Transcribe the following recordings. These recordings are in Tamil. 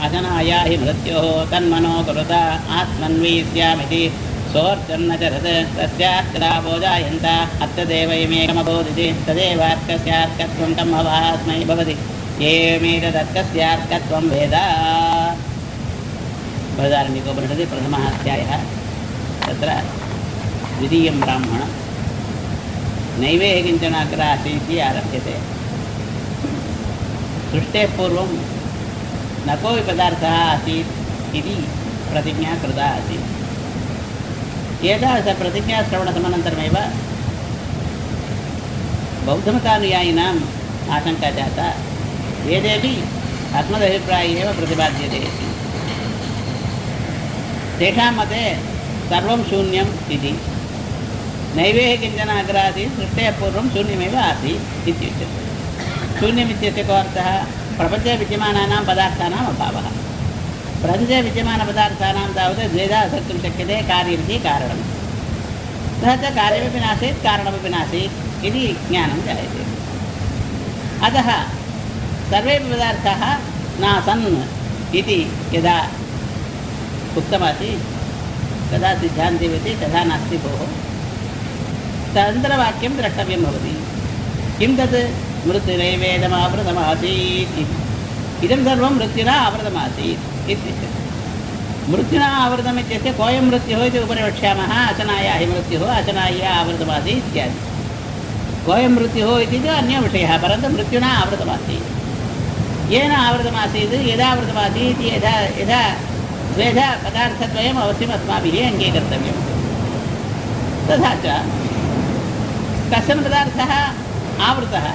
अशनाया हि मृत्योः तन्मनो कुरुत आत्मन्वीस्यामिति सोऽर्चन्न च रत् तस्यात् कदा बोजायन्त अत्यदेवयमेकमबोधिति तदेवार्कस्यार्कत्वं तम् अवास्मै भवति एवमेतदर्कस्यार्कत्वं वेद बृहदारण्यकोपनिषदि प्रथमः अध्यायः तत्र द्वितीयं ब्राह्मणं नैवे किञ्चन अग्र आसीत् इति आरभ्यते सृष्टेः पूर्वं न कोऽपि पदार्थः आसीत् इति प्रतिज्ञा कृता आसीत् एतादृशप्रतिज्ञाश्रवणसमनन्तरमेव बौद्धमतानुयायिनाम् आशङ्का जाता वेदेपि अस्मदभिप्राये एव प्रतिपाद्यते इति तेषां मते सर्वं शून्यम् इति नैवेः किञ्चन अग्रासीत् सृष्टेः पूर्वं शून्यमेव आसीत् इत्युच्यते शून्यमित्यस्य को अर्थः प्रपञ्चे विद्यमानानां पदार्थानाम् अभावः प्रपञ्चे विद्यमानपदार्थानां तावत् द्वेधा कर्तुं शक्यते कार्यमिति कारणं तथा च कार्यमपि नासीत् कारणमपि नासीत् इति ज्ञानं जायते अतः सर्वेपि पदार्थाः नासन् इति यदा उक्तमासीत् तदा सिद्धान्तिवति तथा नास्ति भोः तदनन्तरवाक्यं द्रष्टव्यं भवति किं तत् मृत्युनैवेदमावृतमासीत् इति इदं सर्वं मृत्युना आवृतमासीत् इत्युच्यते मृत्युना आवृतम् इत्यस्य कोऽयं मृत्युः इति उपरि वक्ष्यामः अचनाया हि मृत्युः अचनाया आवृतमासीत् इत्यादि कोऽयं मृत्युः इति तु अन्यविषयः परन्तु मृत्युना आवृतमासीत् येन आवृतमासीत् यदा आवृतमासीत् यदा यदा द्वेधा पदार्थद्वयम् अवश्यम् अस्माभिः अङ्गीकर्तव्यं तथा च कश्चन पदार्थः आवृतः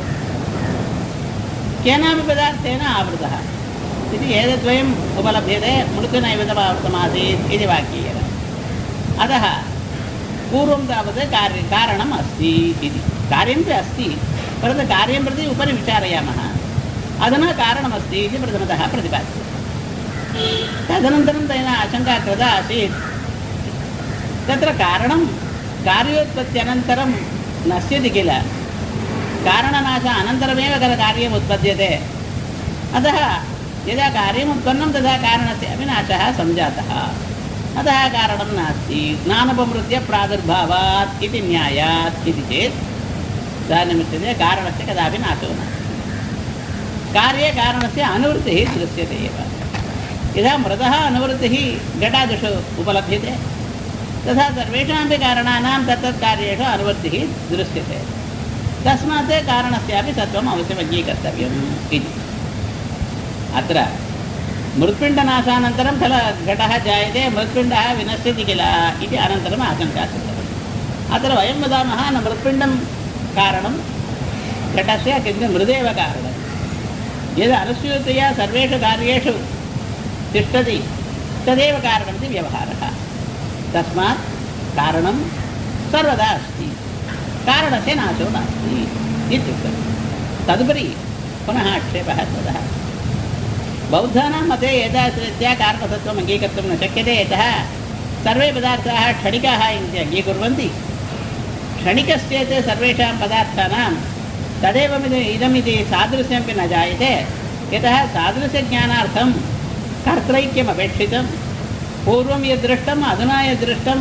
केनापि पदार्थेन आवृतः इति एतद्वयम् उपलभ्यते मृत्युनैवेदमावृतमासीत् इति वाक्येन अतः पूर्वं तावत् कार्य कारणम् अस्ति इति कार्यमपि अस्ति परन्तु कार्यं प्रति उपरि विचारयामः अधुना कारणमस्ति इति प्रथमतः प्रतिपाद्यते तदनन्तरं तेन आशङ्का कृता आसीत् तत्र कारणं कार्योत्पत्त्यनन्तरं नश्यति किल कारणनाश अनन्तरमेव खल कार्यम् उत्पद्यते अतः यदा कार्यम् उत्पन्नं तदा कारणस्य अपि नाशः सञ्जातः अतः कारणं नास्ति ज्ञानपमृत्य प्रादुर्भावात् इति न्यायात् इति चेत् तदनिमित्तते कारणस्य कदापि नाशो नास्ति कार्ये कारणस्य अनुवृत्तिः दृश्यते एव यदा मृतः अनुवृत्तिः घटादिषु उपलभ्यते तथा सर्वेषामपि कारणानां तत्तत् कार्येषु अनुवृत्तिः दृश्यते तस्मात् कारणस्यापि तत्त्वम् अवश्यम् अङ्गीकर्तव्यम् इति अत्र मृत्पिण्डनाशानन्तरं खल घटः जायते मृत्पिण्डः विनश्यति किल इति अनन्तरम् आशङ्का कृतवती अत्र वयं वदामः न मृत्पिण्डं कारणं घटस्य किन्तु मृदेव कारणं यद् अनुस्यूतया सर्वेषु कार्येषु तिष्ठति तदेव कारणमिति व्यवहारः तस्मात् कारणं सर्वदा अस्ति कारणस्य नाशो नास्ति इत्युक्तं तदुपरि पुनः आक्षेपः ततः बौद्धानां मते एतादृशरीत्या कारणतत्त्वम् अङ्गीकर्तुं न शक्यते यतः सर्वे पदार्थाः क्षणिकाः इति अङ्गीकुर्वन्ति क्षणिकश्चेत् सर्वेषां पदार्थानां तदेवमिति इदमिति सादृश्यमपि न जायते यतः सादृश्यज्ञानार्थं कर्त्रैक्यमपेक्षितं पूर्वं यद्दृष्टम् अधुना यद्दृष्टं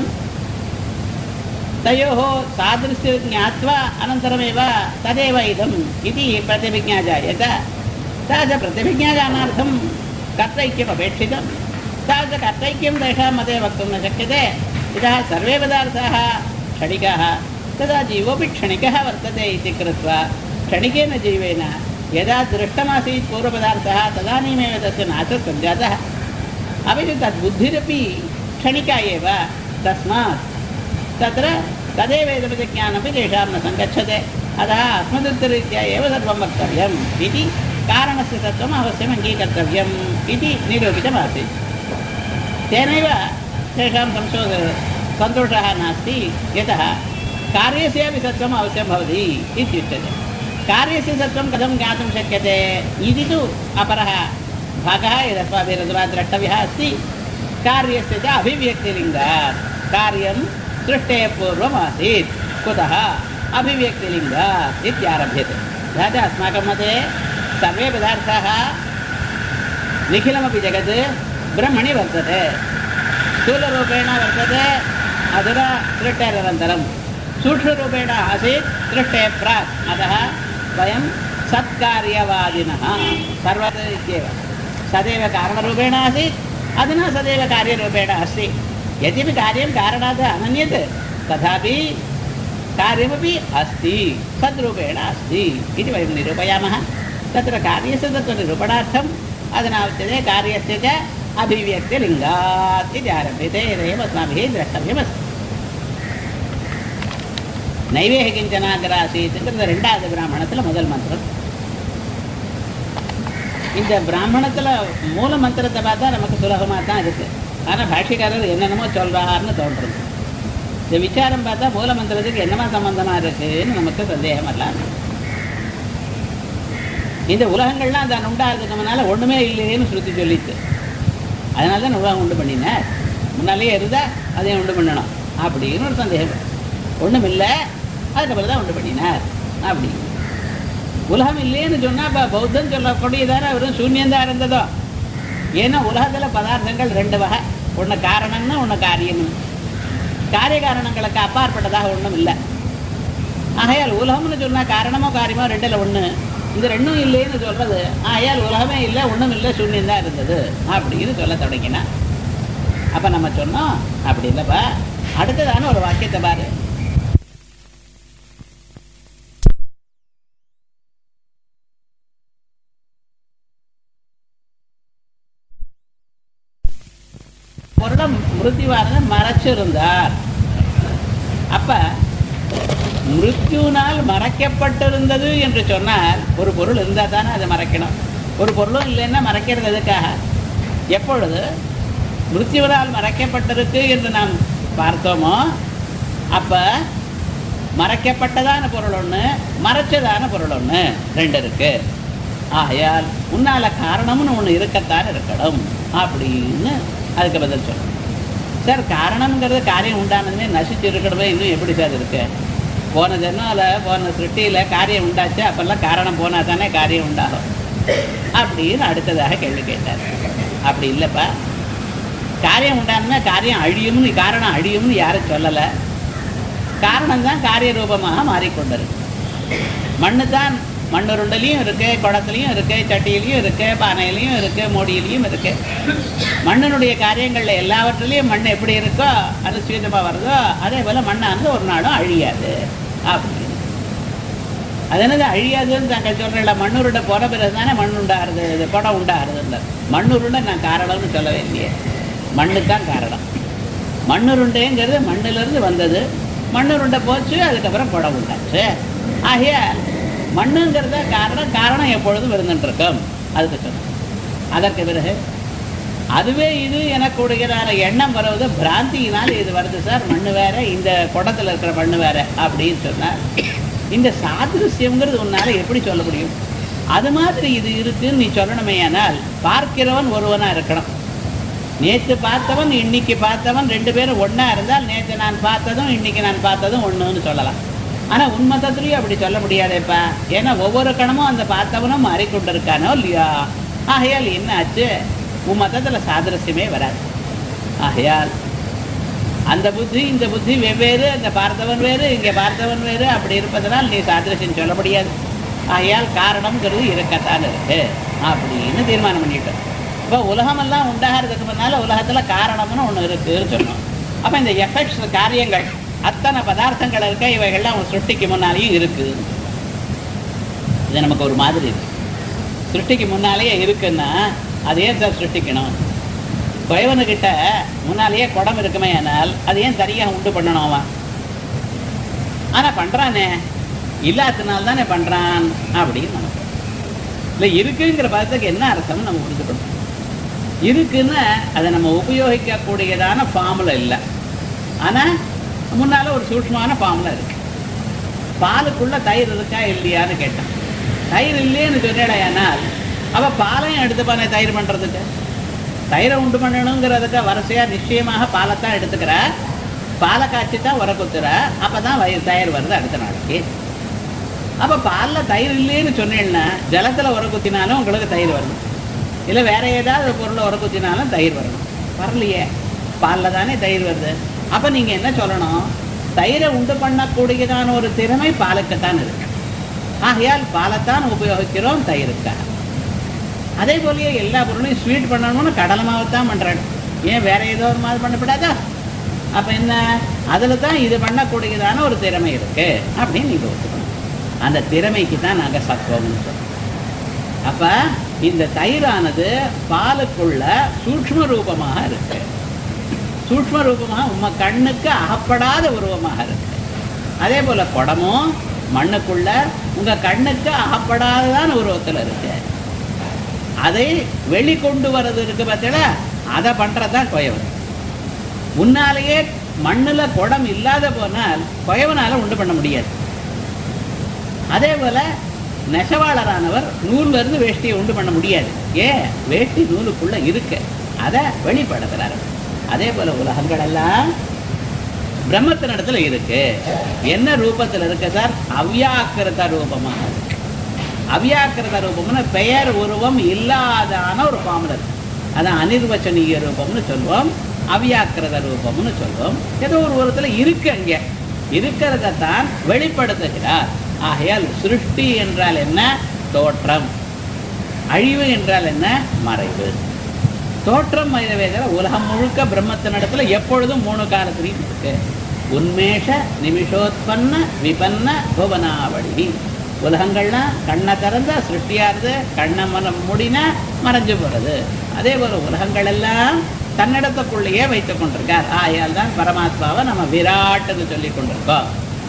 तयोः सादृश्य ज्ञात्वा अनन्तरमेव तदेव इदम् इति प्रतिभिज्ञा जायेत तादृशप्रतिभिज्ञादानार्थं कर्तैक्यमपेक्षितं तादृशकर्तैक्यं तेषां मते वक्तुं न शक्यते यतः सर्वे पदार्थाः क्षणिकाः तदा जीवोऽपि क्षणिकः वर्तते इति कृत्वा क्षणिकेन जीवेन यदा दृष्टमासीत् पूर्वपदार्थः तदानीमेव तस्य नाशः सञ्जातः अपि च तद्बुद्धिरपि क्षणिका एव तस्मात् तत्र तदेवेदपतिज्ञानमपि तेषां न सङ्गच्छते अतः अस्मदुत्तरीत्या एव सर्वं वक्तव्यम् इति कारणस्य तत्त्वम् अवश्यम् अङ्गीकर्तव्यम् इति निरूपितमासीत् तेनैव तेषां संशोध सन्तोषः नास्ति यतः कार्यस्यापि सत्त्वम् अवश्यं भवति इत्युच्यते कार्यस्य सत्त्वं कथं ज्ञातुं शक्यते इति तु अपरः भागः यदस्माभिरधुना द्रष्टव्यः अस्ति कार्यस्य च अभिव्यक्तिलिङ्गात् कार्यं सृष्टेः पूर्वमासीत् कुतः अभिव्यक्तिलिङ्गात् इत्यारभ्यते तथा च अस्माकं मते सर्वे पदार्थाः निखिलमपि जगत् ब्रह्मणि वर्तते स्थूलरूपेण वर्तते अधुना दृष्टेरनन्तरं सूक्ष्मरूपेण आसीत् दृष्टे प्राक् अतः वयं सत्कार्यवादिनः सर्वदा इत्येव सदैव कारणरूपेण आसीत् अधुना सदैव कार्यरूपेण अस्ति यद्यपि कार्यं कारणात् अनन्यत् तथापि कार्यमपि अस्ति सद्रूपेण अस्ति इति वयं निरूपयामः तत्र कार्यस्य तत्त्वनिरूपणार्थम् अधुना उच्यते कार्यस्य च अभिव्यक्तिलिङ्गात् इति आरभ्यते एतदेव अस्माभिः द्रष्टव्यमस्ति நைவேக கிஞ்சனாகராசீத்துங்கிறது ரெண்டாவது பிராமணத்தில் முதல் மந்திரம் இந்த பிராமணத்தில் மூல மந்திரத்தை பார்த்தா நமக்கு சுலபமாக தான் இருக்குது ஆனால் பாஷிக்காரர் என்னென்னமோ சொல்கிறாருன்னு தோன்றுறது இந்த விசாரம் பார்த்தா மூல மந்திரத்துக்கு என்னமா சம்பந்தமாக இருக்குன்னு நமக்கு சந்தேகம் எல்லாம் இந்த உலகங்கள்லாம் தான் உண்டாகிறதுக்கு முன்னால் ஒன்றுமே இல்லைன்னு ஸ்ருதி சொல்லிச்சு அதனால தான் உலகம் உண்டு பண்ணினார் முன்னாலேயே இருந்தால் அதையும் உண்டு பண்ணணும் அப்படின்னு ஒரு சந்தேகம் ஒன்றும் இல்லை அதுக்கப்புறம் தான் உண்டு பண்ணினார் அப்படி உலகம் இல்லைன்னு சொன்னால் இப்போ பௌத்தம் சொல்லக்கூடியதான வெறும் சூன்யந்தான் இருந்ததோ ஏன்னா உலகத்தில் பதார்த்தங்கள் ரெண்டு வகை ஒன்று காரணம்னு ஒன்று காரியம்னு காரிய காரணங்களுக்கு அப்பாற்பட்டதாக ஒன்றும் இல்லை ஆகையால் உலகம்னு சொன்னால் காரணமோ காரியமோ ரெண்டில் ஒன்று இந்த ரெண்டும் இல்லைன்னு சொல்கிறது ஆகையால் உலகமே இல்லை ஒன்றும் இல்லை சூன்யந்தான் இருந்தது அப்படின்னு சொல்ல தொடங்கினா அப்போ நம்ம சொன்னோம் அப்படி இல்லைப்பா அடுத்ததான ஒரு வாக்கியத்தை பாரு பொருளம் மிருத்யுவானது மறைச்சிருந்தார் அப்ப மிருத்யுனால் மறைக்கப்பட்டிருந்தது என்று சொன்னால் ஒரு பொருள் இருந்தால் தானே அதை மறைக்கணும் ஒரு பொருளும் இல்லைன்னா மறைக்கிறது எதுக்காக எப்பொழுது மிருத்யுவனால் மறைக்கப்பட்டிருக்கு என்று நாம் பார்த்தோமோ அப்ப மறைக்கப்பட்டதான பொருள் ஒன்று மறைச்சதான பொருள் ஒன்று ரெண்டு இருக்கு ஆகையால் உன்னால காரணம்னு ஒன்று இருக்கத்தான் இருக்கணும் அப்படின்னு அதுக்கு பதில் சொல்லணும் சார் காரணம்ங்கிறது காரியம் உண்டானதுமே நசிச்சு இருக்கணுமே இன்னும் எப்படி சார் இருக்கு போன ஜென்மாவில் போன சிருஷ்டியில் காரியம் உண்டாச்சு அப்பெல்லாம் காரணம் போனால் தானே காரியம் உண்டாகும் அப்படின்னு அடுத்ததாக கேள்வி கேட்டார் அப்படி இல்லைப்பா காரியம் உண்டானா காரியம் அழியும்னு காரணம் அழியும்னு யாரும் சொல்லலை காரணம் தான் காரிய ரூபமாக மாறிக்கொண்டிருக்கு மண்ணு தான் மண்ணுருண்டலையும் இருக்கு குடத்துலையும் இருக்கு சட்டியிலையும் இருக்கு பானையிலையும் இருக்கு மூடியிலையும் இருக்கு மண்ணினுடைய காரியங்கள்ல எல்லாவற்றிலையும் மண் எப்படி இருக்கோ அது சுயதமா வருதோ அதே போல மண்ணானது ஒரு நாளும் அழியாது அப்படின்னு அது என்னது அழியாதுன்னு தாங்கள் சொல்றேன்ல மண்ணுருண்டை போன பிறகு தானே மண் உண்டாகிறது இது குடம் உண்டாகிறது மண்ணுருண்டை நான் காரணம்னு சொல்லவே இல்லையே மண்ணுக்கு தான் காரணம் மண்ணுருண்டைங்கிறது மண்ணிலிருந்து வந்தது மண்ணுருண்டை போச்சு அதுக்கப்புறம் குடம் உண்டாச்சு ஆகையால் மண்ணுங்கிறத காரணம் காரணம் எப்பொழுதும் இருந்துட்டு இருக்கும் அதுக்கு சொன்னோம் அதற்கு பிறகு அதுவே இது எனக்குடையதான எண்ணம் வருவது பிராந்தியினால் இது வருது சார் மண்ணு வேற இந்த குடத்துல இருக்கிற மண்ணு வேற அப்படின்னு சொன்னார் இந்த சாதிருஷ்யங்கிறது உன்னால எப்படி சொல்ல முடியும் அது மாதிரி இது இருக்குன்னு நீ சொல்லணுமே ஆனால் பார்க்கிறவன் ஒருவனா இருக்கணும் நேற்று பார்த்தவன் இன்னைக்கு பார்த்தவன் ரெண்டு பேரும் ஒண்ணா இருந்தால் நேற்று நான் பார்த்ததும் இன்னைக்கு நான் பார்த்ததும் ஒண்ணுன்னு சொல்லலாம் ஆனா உன் மதத்துலயும் அப்படி சொல்ல முடியாதேப்பா ஏன்னா ஒவ்வொரு கணமும் அந்த பார்த்தவனும் மாறிக்கொண்டிருக்கானோ இல்லையா ஆகையால் என்ன ஆச்சு உன் மதத்துல சாதரஸ்யமே வராது ஆகையால் அந்த புத்தி இந்த புத்தி வெவ்வேறு அந்த பார்த்தவன் வேறு இங்கே பார்த்தவன் வேறு அப்படி இருப்பதனால் நீ சாதரஸ்யம் சொல்ல முடியாது ஆகையால் காரணம்ங்கிறது இருக்கத்தான் இருக்கு அப்படின்னு தீர்மானம் பண்ணிட்டோம் இப்போ உலகமெல்லாம் உண்டாகிறதுக்கு முன்னால உலகத்துல காரணம்னு ஒண்ணு இருக்குன்னு சொன்னோம் அப்ப இந்த எஃபெக்ட்ஸ் காரியங்கள் அத்தனை பதார்த்தங்கள் இருக்க இவைகள்லாம் அவன் சிருஷ்டிக்கு முன்னாலேயும் இருக்கு இது நமக்கு ஒரு மாதிரி இருக்கு சிருஷ்டிக்கு முன்னாலேயே இருக்குன்னா அது ஏன் சார் சிருஷ்டிக்கணும் குயவனுக்கிட்ட முன்னாலேயே குடம் இருக்குமே ஆனால் அது ஏன் தனியாக உண்டு பண்ணணும் அவன் ஆனா பண்றானே இல்லாதனால தானே பண்றான் அப்படின்னு நமக்கு இல்லை இருக்குங்கிற பதத்துக்கு என்ன அர்த்தம்னு நம்ம புரிஞ்சுக்கணும் இருக்குன்னா அதை நம்ம உபயோகிக்கக்கூடியதான ஃபார்முலா இல்லை ஆனா முன்னால ஒரு சூட்சமான ஃபார்முலா இருக்கு பாலுக்குள்ள தயிர் இருக்கா இல்லையான்னு கேட்டான் தயிர் இல்லையேன்னு சொன்னேடையானால் அவ பாலையும் எடுத்துப்பானே தயிர் பண்றதுக்கு தயிரை உண்டு பண்ணணுங்கிறதுக்கு வரிசையா நிச்சயமாக பாலைத்தான் எடுத்துக்கிறா பாலை காய்ச்சி தான் உர குத்துற அப்பதான் வயிறு தயிர் வருது அடுத்த நாளைக்கு அப்ப பால்ல தயிர் இல்லைன்னு சொன்னேன்னா ஜலத்துல உர குத்தினாலும் உங்களுக்கு தயிர் வருது இல்லை வேற ஏதாவது பொருளை உரக்குத்தினாலும் தயிர் வரணும் வரலையே பாலில் தானே தயிர் வருது அப்போ நீங்கள் என்ன சொல்லணும் தயிரை உண்டு பண்ணக்கூடியதான ஒரு திறமை பாலுக்குத்தான் இருக்கு ஆகையால் பாலைத்தான் உபயோகிக்கிறோம் தயிருக்காக அதே போலயே எல்லா பொருளையும் ஸ்வீட் பண்ணணும்னு கடலை மாவுத்தான் பண்ணுறாங்க ஏன் வேற ஏதோ ஒரு மாதிரி பண்ணப்படாதா அப்போ என்ன அதில் தான் இது பண்ணக்கூடியதான ஒரு திறமை இருக்கு அப்படின்னு நீங்கள் ஒத்துக்கணும் அந்த திறமைக்கு தான் நாங்கள் சத்துவம்னு சொல்றோம் அப்போ இந்த தயிரானது பாலுக்குள்ள சூக்ஷ்ம ரூபமாக இருக்கு சூக்ஷ்ம ரூபமாக உம்ம கண்ணுக்கு அகப்படாத உருவமாக இருக்கு அதே போல குடமும் மண்ணுக்குள்ள உங்க கண்ணுக்கு அகப்படாததான உருவத்தில் இருக்கு அதை வெளிக்கொண்டு வர்றது இருக்கு பார்த்தீங்களா அதை பண்றதுதான் குயவன் முன்னாலேயே மண்ணுல குடம் இல்லாத போனால் குயவனால உண்டு பண்ண முடியாது அதே போல நெசவாளரானவர் நூல்ல இருந்து வேஷ்டியை உண்டு பண்ண முடியாது ஏன் வேஷ்டி நூலுக்குள்ள இருக்கு அதை வெளிப்படுத்துறாரு அதே போல உலகங்கள் எல்லாம் பிரம்மத்தினிடத்துல இருக்கு என்ன ரூபத்துல இருக்கு சார் அவ்யாக்கிருத ரூபமாக இருக்கு அவ்யாக்கிருத ரூபம்னு பெயர் உருவம் இல்லாதான ஒரு ஃபார்ம்ல இருக்கு அதான் அனிர்வச்சனீய ரூபம்னு சொல்லுவோம் அவ்யாக்கிருத ரூபம்னு சொல்லுவோம் ஏதோ ஒரு உருவத்துல இருக்கு அங்க இருக்கிறதத்தான் வெளிப்படுத்துகிறார் ஆகையால் சிருஷ்டி என்றால் என்ன தோற்றம் அழிவு என்றால் என்ன மறைவு தோற்றம் மனிதவேதல உலகம் முழுக்க பிரம்மத்தினிடத்துல எப்பொழுதும் மூணு காலத்திலையும் இருக்கு உன்மேஷ நிமிஷோத்பன்ன விபன்ன புவனாவளி உலகங்கள்லாம் கண்ணை திறந்த சிருஷ்டியாருது கண்ணை மனம் முடினா மறைஞ்சு போறது அதே போல உலகங்கள் எல்லாம் தன்னிடத்துக்குள்ளேயே வைத்துக் கொண்டிருக்கார் ஆயால் தான் பரமாத்மாவை நம்ம விராட்டுன்னு சொல்லி கொண்டிருக்கோம்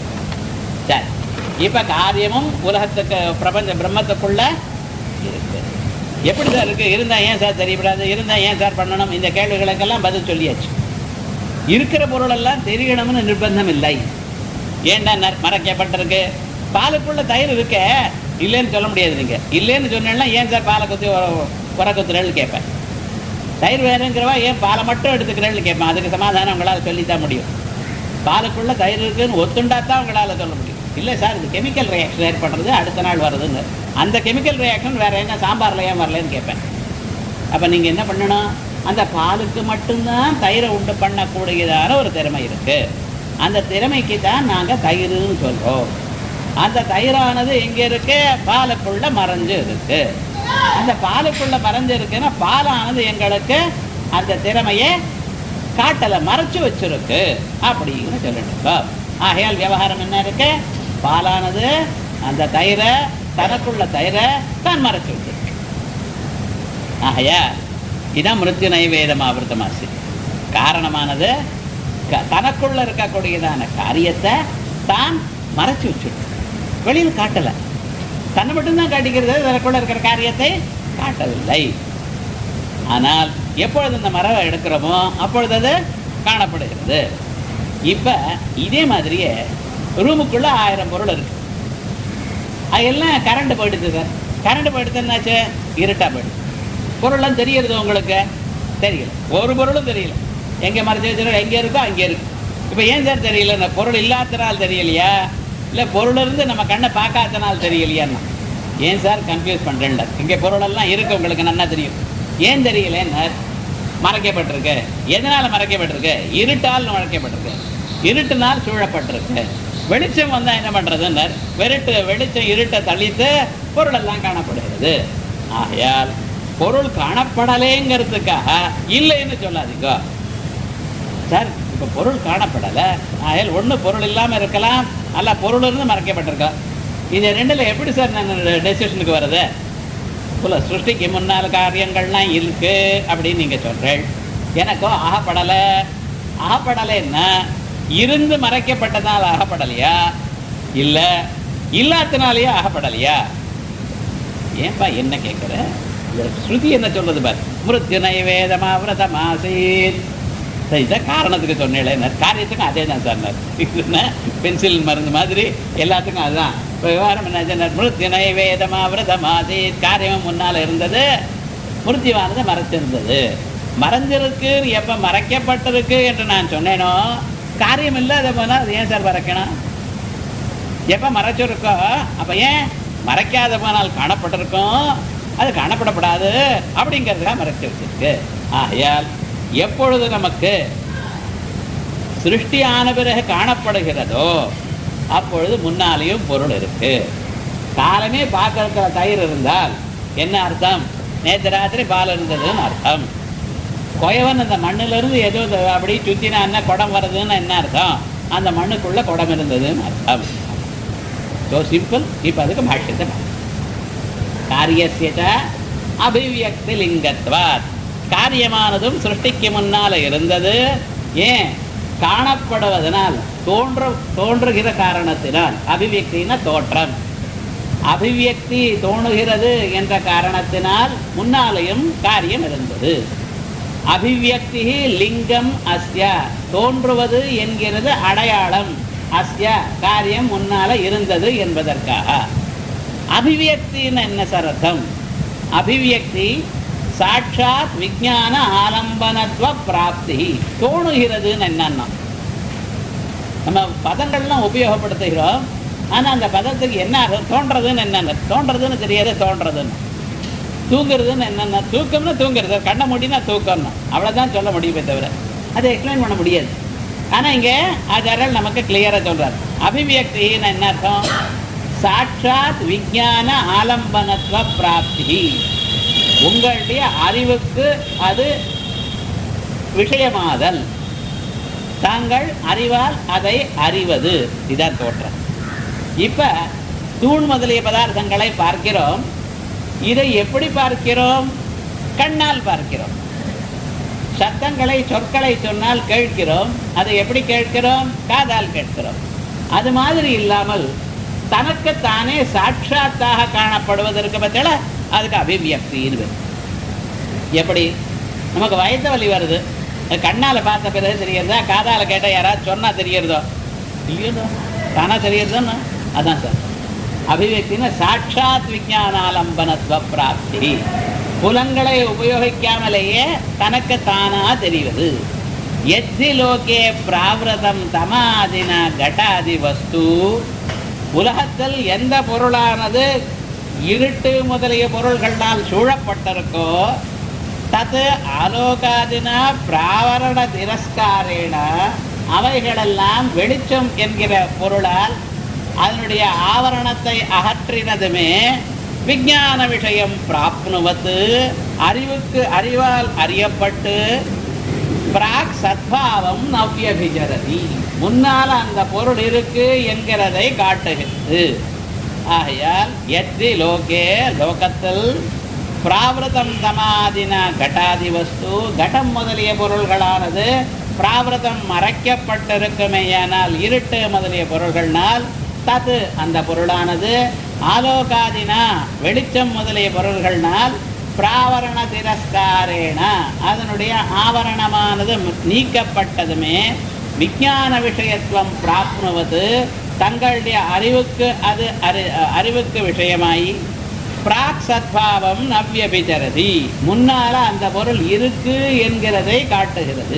சரி இப்ப காரியமும் உலகத்துக்கு பிரபஞ்ச பிரம்மத்துக்குள்ள இருக்கு எப்படி சார் இருக்கு இருந்தா ஏன் சார் தெரியப்படாது இருந்தா ஏன் சார் பண்ணணும் இந்த கேள்விகளுக்கெல்லாம் பதில் சொல்லியாச்சு இருக்கிற பொருளெல்லாம் தெரியணும்னு நிர்பந்தம் இல்லை ஏன்டா நர்- மறைக்கப்பட்டிருக்கு பாலுக்குள்ள தயிர் இருக்க இல்லைன்னு சொல்ல முடியாது நீங்க இல்லைன்னு சொன்னேன்னா ஏன் சார் பாலை குத்தி உர- உர குத்துறேன்னு கேட்பேன் தயிர் வேணுங்கிறவா ஏன் பாலை மட்டும் எடுத்துக்கிறேன்னு கேட்பேன் அதுக்கு சமாதானம் உங்களால் சொல்லித்தான் முடியும் பாலுக்குள்ள தயிர் இருக்குன்னு ஒத்துண்டா தான் உங்களால் சொல்ல முடியும் இல்லை சார் இது கெமிக்கல் ரியாக்ஷன் ஏற்படுறது அடுத்த நாள் வருதுன்னு அந்த கெமிக்கல் ரியாக்ஷன் வேற என்ன சாம்பார்ல ஏன் வரலன்னு கேட்பேன் அப்போ நீங்கள் என்ன பண்ணணும் அந்த பாலுக்கு மட்டும்தான் தயிரை உண்டு பண்ணக்கூடியதான ஒரு திறமை இருக்கு அந்த திறமைக்கு தான் நாங்கள் தயிர்னு சொல்றோம் அந்த தயிரானது எங்க இருக்கு பாலுக்குள்ள மறைஞ்சு இருக்கு அந்த பாலுக்குள்ள மறைஞ்சு இருக்குன்னா பாலானது எங்களுக்கு அந்த திறமையை காட்டல மறைச்சு வச்சிருக்கு அப்படின்னு சொல்லிட்டு இருக்கோம். ஆகையால் விவகாரம் என்ன இருக்கு பாலானது அந்த தயிரை தனக்குள்ள தயிரை தான் மறைச்சு வச்சிருக்கு ஆகையா இதான் மிருத்யு நைவேதம் ஆவர்த்தமாசி காரணமானது க- தனக்குள்ள இருக்கக்கூடியதான காரியத்தை தான் மறைச்சு வச்சிருக்கு வெளியில் காட்டல தன்னை மட்டும்தான் காட்டிக்கிறது தனக்குள்ள இருக்கிற காரியத்தை காட்டவில்லை ஆனால் எப்பொழுது இந்த மரவை எடுக்கிறோமோ அப்பொழுது அது காணப்படுகிறது இப்ப இதே மாதிரியே ரூமுக்குள்ள ஆயிரம் பொருள் இருக்கு அதெல்லாம் கரண்ட் போயிடுது சார் கரண்ட் போயிடுது என்னாச்சு இருட்டா போயிடுது பொருள்லாம் தெரியறது உங்களுக்கு தெரியல ஒரு பொருளும் தெரியல எங்க மறைச்சு வச்சிருக்கோம் எங்க இருக்கோ அங்கே இருக்கு இப்போ ஏன் சார் தெரியல இந்த பொருள் இல்லாதனால் தெரியலையா இல்லை பொருள் இருந்து நம்ம கண்ணை பார்க்காதனால் தெரியலையான்னா ஏன் சார் கன்ஃபியூஸ் பண்ணுறேன்ல இங்கே பொருளெல்லாம் இருக்கு உங்களுக்கு நல்லா தெரியும் ஏன் தெரியலன்னு மறைக்கப்பட்டிருக்கு எதனால மறைக்கப்பட்டிருக்கு இருட்டால் மறைக்கப்பட்டிருக்கு இருட்டினால் சூழப்பட்டிருக்கு வெளிச்சம் வந்தா என்ன பண்றதுன்னு வெறுட்டு வெளிச்சம் இருட்டை தள்ளித்து பொருள் எல்லாம் காணப்படுகிறது ஆகையால் பொருள் காணப்படலைங்கிறதுக்காக இல்லைன்னு சொல்லாதீங்க சார் இப்போ பொருள் காணப்படலை ஆகையால் ஒண்ணு பொருள் இல்லாம இருக்கலாம் அல்ல பொருள் இருந்து மறைக்கப்பட்டிருக்கோம் இது ரெண்டுல எப்படி சார் நான் டெசிஷனுக்கு வருது புல சிருஷ்டிக்கு முன்னால் காரியங்கள்லாம் இருக்கு அப்படின்னு நீங்க சொல்றேன் எனக்கோ ஆகப்படலை ஆகப்படலைன்னா இருந்து மறைக்கப்பட்டதால் ஆகப்படலையா இல்ல இல்லாதனாலேயே ஆகப்படலையா ஏன்பா என்ன கேட்குற இந்த ஸ்ருதி என்ன சொல்றது பார் மிருத்யு நைவேதமா விரதமாசீத் சரி இதான் காரணத்துக்கு சொன்னேன் காரியத்துக்கும் அதே தான் சார் இதுன்னா பென்சில் மருந்து மாதிரி எல்லாத்துக்கும் அதுதான் இப்ப விவகாரம் என்ன மிருத்யு நைவேதமா விரதமாசீத் காரியமும் முன்னால் இருந்தது மிருத்யுவானது மறைச்சிருந்தது மறைஞ்சிருக்கு எப்ப மறைக்கப்பட்டிருக்கு என்று நான் சொன்னேனோ காரியம் இல்லாத போனால் அது ஏன் சார் மறைக்கணும் எப்ப மறைச்சிருக்கோ அப்ப ஏன் மறைக்காத போனால் காணப்பட்டிருக்கும் அது காணப்படப்படாது அப்படிங்கிறதுக்காக மறைச்சு வச்சிருக்கு ஆகையால் எப்பொழுது நமக்கு சிருஷ்டி ஆன பிறகு காணப்படுகிறதோ அப்பொழுது முன்னாலேயும் பொருள் இருக்கு காலமே பார்க்கறதுல தயிர் இருந்தால் என்ன அர்த்தம் நேற்று ராத்திரி பால் இருந்ததுன்னு அர்த்தம் கொயவன் அந்த மண்ணிலிருந்து ஏதோ இந்த அப்படி சுத்தினா குடம் வருதுன்னு என்ன அர்த்தம் அந்த மண்ணுக்குள்ள குடம் இருந்ததுன்னு அர்த்தம் ஸோ சிம்பிள் இப்போ அதுக்கு பாஷ்யத்தை பார்ப்போம். காரியசிய ச அபிவியக்தி லிங்கத்வாத் காரியமானதும் சிருஷ்டிக்கு முன்னால இருந்தது ஏன் காணப்படுவதனால் தோன்ற தோன்றுகிற காரணத்தினால் அபிவியக்தின தோற்றம் அபிவியக்தி தோணுகிறது என்ற காரணத்தினால் முன்னாலேயும் காரியம் இருந்தது அபிவியக்தி லிங்கம் அஸ்ய தோன்றுவது என்கிறது அடையாளம் அஸ்ய காரியம் முன்னால இருந்தது என்பதற்காக அபிவியக்தின்னு என்ன சார் அர்த்தம் அபிவியக்தி சாட்சாத் விஞ்ஞான ஆலம்பனத்துவ பிராப்தி தோணுகிறதுன்னு என்னன்னா நம்ம பதங்கள்லாம் உபயோகப்படுத்துகிறோம் ஆனா அந்த பதத்துக்கு என்ன அர்த்தம்? தோன்றதுன்னு என்னென்ன தோன்றதுன்னு தெரியாது தோன்றதுன்னு தூங்குறதுன்னு என்னென்ன தூக்கம்னா தூங்குறது கண்ணை மூடினா தூக்கம்னா அவ்வளவுதான் சொல்ல முடியுமே தவிர அதை எக்ஸ்பிளைன் பண்ண முடியாது ஆனா இங்க ஆச்சாரியர் நமக்கு கிளியரா சொல்றார் அபிவியக்தின்னு என்ன அர்த்தம் சாட்சாத் விஞ்ஞான ஆலம்பனத்துவ பிராப்தி உங்களுடைய அறிவுக்கு அது விஷயமாதல் தாங்கள் அறிவால் அதை அறிவது இதான் தோற்றம் இப்ப தூண் முதலிய பதார்த்தங்களை பார்க்கிறோம் இதை எப்படி பார்க்கிறோம் கண்ணால் பார்க்கிறோம் சத்தங்களை சொற்களை சொன்னால் கேட்கிறோம் அதை எப்படி கேட்கிறோம் காதால் கேட்கிறோம் அது மாதிரி இல்லாமல் தனக்கு தானே சாட்சாத்தாக காணப்படுவதற்கு பத்தில அதுக்கு அபிவியக்தின்னு பேர். எப்படி நமக்கு வயத்த வலி வருது அது கண்ணால பார்த்த பிறகு தெரியறதா காதால கேட்டா யாராவது சொன்னா தெரியறதோ இல்லையோ தானா தெரியறதோன்னு அதான் சார் அபிவியக்தின சாட்சாத் விஞ்ஞானாலம்பனத்துவ பிராப்தி புலங்களை உபயோகிக்காமலேயே தனக்கு தானா தெரிவது எத்தி லோகே பிராவிரதம் தமாதின கட்டாதி வஸ்து உலகத்தில் எந்த பொருளானது இருட்டு முதலிய பொருள்களால் சூழப்பட்டிருக்கோ தது ஆலோகாதினா பிராவரண திரஸ்காரேன அவைகளெல்லாம் வெளிச்சம் என்கிற பொருளால் அதனுடைய ஆவரணத்தை அகற்றினதுமே விஞ்ஞான விஷயம் பிராப்னுவத்து அறிவுக்கு அறிவால் அறியப்பட்டு பிராக் சத்பாவம் நவ்யபிஜரதி முன்னால அந்த பொருள் இருக்கு என்கிறதை காட்டுகிறது ஆகையால் எத்தி லோகே லோகத்தில் பிராவிரதம் தமாதின கட்டாதி வஸ்து கடம் முதலிய பொருள்களானது பிராவிரதம் மறைக்கப்பட்டிருக்குமேயானால் இருட்டு முதலிய பொருள்கள்னால் தது அந்த பொருளானது ஆலோகாதினா வெளிச்சம் முதலிய பொருள்கள்னால் பிராவரண திரஸ்காரேன அதனுடைய ஆவரணமானது நீக்கப்பட்டதுமே விஞ்ஞான விஷயத்துவம் பிராப்னுவது தங்களுடைய அறிவுக்கு அது அறி அறிவுக்கு விஷயமாயி பிராக் சத்பாவம் நவ்யபிச்சரதி முன்னால அந்த பொருள் இருக்கு என்கிறதை காட்டுகிறது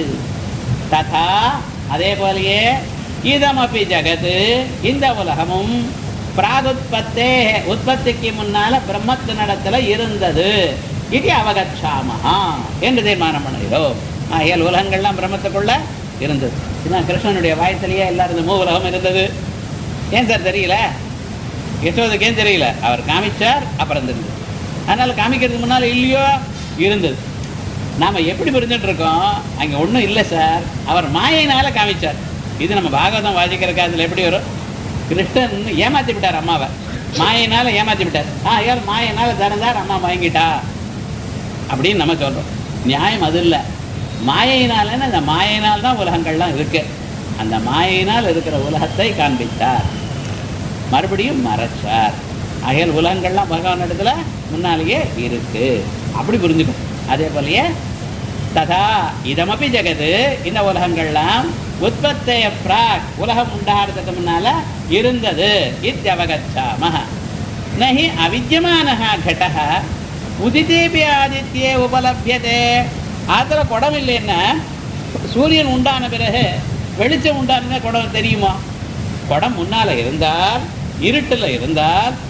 ததா அதே போலயே இதமபி ஜகத்து இந்த உலகமும் பிராகுத்பத்தே உற்பத்திக்கு முன்னால பிரம்மத்தினிடத்துல இருந்தது இது அவகச்சாமஹா என்று தீர்மானம் பண்ணுகிறோம் ஆகையால் உலகங்கள்லாம் பிரம்மத்துக்குள்ள இருந்தது இதுதான் கிருஷ்ணனுடைய வாயத்திலேயே எல்லாரும் இந்த மூ உலகம் இருந்தது ஏன் சார் தெரியல யசோதைக்கு ஏன் தெரியல அவர் காமிச்சார் அப்புறம் இருந்தது அதனால காமிக்கிறதுக்கு முன்னால் இல்லையோ இருந்தது நாம எப்படி புரிஞ்சுட்டு இருக்கோம் அங்க ஒண்ணும் இல்லை சார் அவர் மாயினால காமிச்சார் இது நம்ம பாகவதம் வாசிக்கிற காலத்துல எப்படி வரும் கிருஷ்ணன் ஏமாத்தி விட்டார் அம்மாவை மாயினால ஏமாத்தி விட்டார் ஆ யார் மாயினால திறந்தார் அம்மா வாங்கிட்டா அப்படின்னு நம்ம சொல்றோம் நியாயம் அது இல்லை மாயினாலன்னு அந்த மாயினால் தான் உலகங்கள்லாம் இருக்கு அந்த மாயினால் இருக்கிற உலகத்தை காண்பித்தார் மறுபடியும் மறைச்சார் ஆகையால் உலகங்கள்லாம் பகவான் இடத்துல முன்னாலேயே இருக்கு அப்படி புரிஞ்சுக்கும் அதே போலயே ததா இதமபி ஜெகது இந்த உலகங்கள்லாம் உற்பத்திய பிராக் உலகம் உண்டாகிறதுக்கு முன்னால இருந்தது இத்தியவகச்சாம நஹி அவித்தியமானஹ கடஹ உதிதேபி ஆதித்யே உபலபியதே அதுல குடம் இல்லைன்னா சூரியன் உண்டான பிறகு வெளிச்சம் உண்டான குடம் தெரியுமா குடம் முன்னால இருந்தால் இருட்டுல இருந்தால்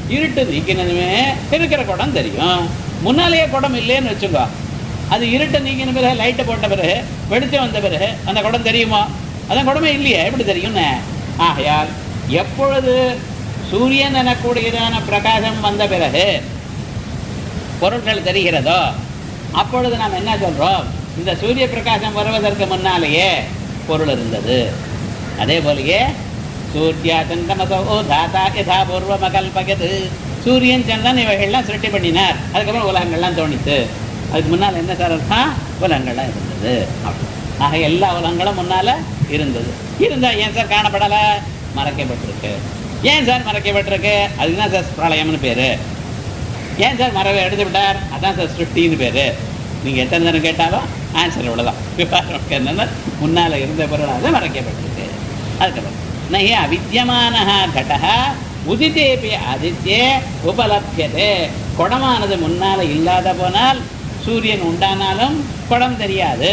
இருட்டு நீக்கினதுமே இருக்கிற குடம் தெரியும் முன்னாலேயே குடம் இல்லைன்னு வச்சுக்கோ அது இருட்டை நீக்கின பிறகு லைட்டை போட்ட பிறகு வெளிச்சம் வந்த பிறகு அந்த குடம் தெரியுமா அதான் குடமே இல்லையே எப்படி தெரியும்னு ஆகையால் எப்பொழுது சூரியன் எனக்கூடியதான பிரகாசம் வந்த பிறகு பொருட்கள் தெரிகிறதோ அப்பொழுது நாம் என்ன சொல்றோம் இந்த சூரிய பிரகாசம் வருவதற்கு முன்னாலேயே பொருள் இருந்தது அதே போலயே சூர்யா சந்திரமசோ தாத்தா யதா பூர்வம கல்பகது சூரியன் சந்திரன் இவைகள்லாம் சிருஷ்டி பண்ணினார் அதுக்கப்புறம் உலகங்கள்லாம் தோணித்து அதுக்கு முன்னால் என்ன சார் அர்த்தம் உலகங்கள்லாம் இருந்தது அப்படி. ஆக எல்லா உலகங்களும் முன்னால இருந்தது இருந்தா ஏன் சார் காணப்படலை மறைக்கப்பட்டிருக்கு ஏன் சார் மறைக்கப்பட்டிருக்கு அதுதான் சார் பிரளயம்னு பேரு ஏன் சார் மரவை எடுத்து விட்டார் அதான் சார் சிருஷ்டின்னு பேரு நீங்க எத்தனை தரம் கேட்டாலும் ஆன்சர் இவ்வளவுதான் விவகாரம் என்னன்னா முன்னால இருந்த பொருள் அது மறைக்கப்பட்டிருக்கு அதுக்கப்புறம் நகி அவித்தியமான கடக உதித்தேபி ஆதித்யே உபலபியதே குடமானது முன்னால இல்லாத போனால் சூரியன் உண்டானாலும் குடம் தெரியாது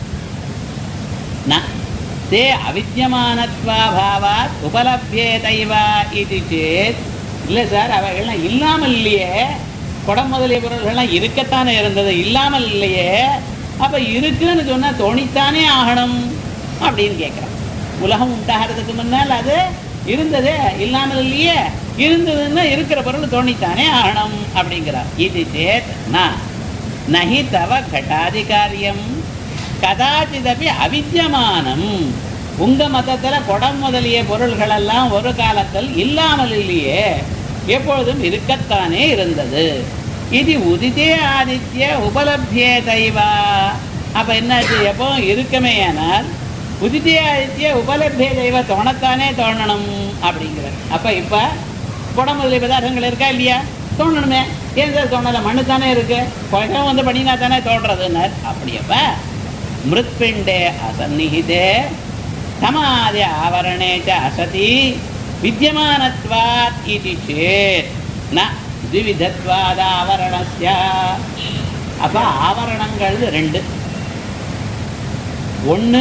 ந தே அவித்தியமானத்வாபாவாத் உபலபியேதைவா இது சேத் இல்லை சார் அவைகள்லாம் இல்லாமல் இல்லையே குடம் முதலிய பொருள்கள்லாம் இருக்கத்தானே இருந்தது இல்லாமல் இல்லையே அப்ப இருக்குன்னு சொன்னா தோணித்தானே ஆகணும் அப்படின்னு கேட்குறான் உலகம் உண்டாகிறதுக்கு முன்னால் அது இருந்ததே இல்லாமல் இல்லையே இருந்ததுன்னா இருக்கிற பொருள் தோணித்தானே ஆகணும் அப்படிங்கிறார் இது சேத் நான் நஹி தவ கட்டாதிகாரியம் கதாச்சிதபி அவித்தியமானம் உங்க மதத்துல குடம் முதலிய பொருள்கள் எல்லாம் ஒரு காலத்தில் இல்லாமல் இல்லையே எப்பொழுதும் இருக்கத்தானே இருந்தது இது உதிதே ஆதித்ய உபலப்தியே தெய்வா அப்ப என்னாச்சு எப்போ இருக்குமே ஆனால் உதிதே ஆதித்ய உபலப்திய தெய்வ தோணத்தானே தோணணும் அப்படிங்கிற அப்ப இப்ப குடம் முதலிய பதார்த்தங்கள் இருக்கா இல்லையா தோணணுமே ஏன் சார் தோணலை மண்ணு தானே இருக்கு குழந்தை வந்து பண்ணினா தானே தோன்றதுன்னார் அப்படியப்ப மிருத்பிண்டே அசந்நிகிதே சமாதி ஆவரணே ச அசதி வித்தியமானத்வாத் இது சேத் ந த்விவிதத்வாத ஆவரணஸ்ய அப்ப ஆவரணங்கள் ரெண்டு ஒண்ணு